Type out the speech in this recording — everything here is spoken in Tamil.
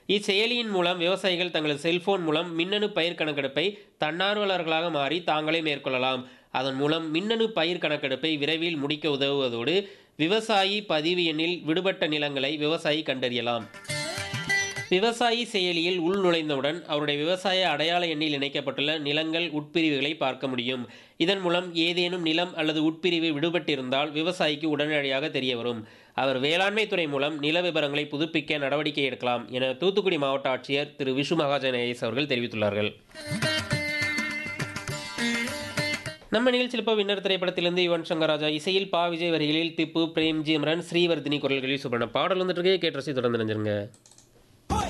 இச்செயலியின் மூலம் விவசாயிகள் தங்களது செல்போன் மூலம் மின்னணு பயிர் கணக்கெடுப்பை தன்னார்வலர்களாக மாறி தாங்களே மேற்கொள்ளலாம் அதன் மூலம் மின்னணு பயிர் கணக்கெடுப்பை விரைவில் முடிக்க உதவுவதோடு விவசாயி பதிவு எண்ணில் விடுபட்ட நிலங்களை விவசாயி கண்டறியலாம் விவசாயி செயலியில் உள் நுழைந்தவுடன் அவருடைய விவசாய அடையாள எண்ணில் இணைக்கப்பட்டுள்ள நிலங்கள் உட்பிரிவுகளை பார்க்க முடியும் இதன் மூலம் ஏதேனும் நிலம் அல்லது உட்பிரிவு விடுபட்டிருந்தால் விவசாயிக்கு உடனடியாக தெரிய வரும் அவர் வேளாண்மை துறை மூலம் நில விவரங்களை புதுப்பிக்க நடவடிக்கை எடுக்கலாம் என தூத்துக்குடி மாவட்ட ஆட்சியர் திரு விஷு மகாஜன் ஐஎஸ் அவர்கள் தெரிவித்துள்ளார்கள் நம்ம நிகழ்ச்சியில் இப்போ வின்னர் திரைப்படத்திலிருந்து யுவன் சங்கர் ராஜா இசையில் பா விஜய் வரிகளில் திப்பு பிரேம்ஜி அமரன் ஸ்ரீவர்தினி குரல்களில் சுபன பாடல் வந்துட்டு இருக்கே கேட்டு ரசி தொடர்ந்து நினைஞ்சிருங்க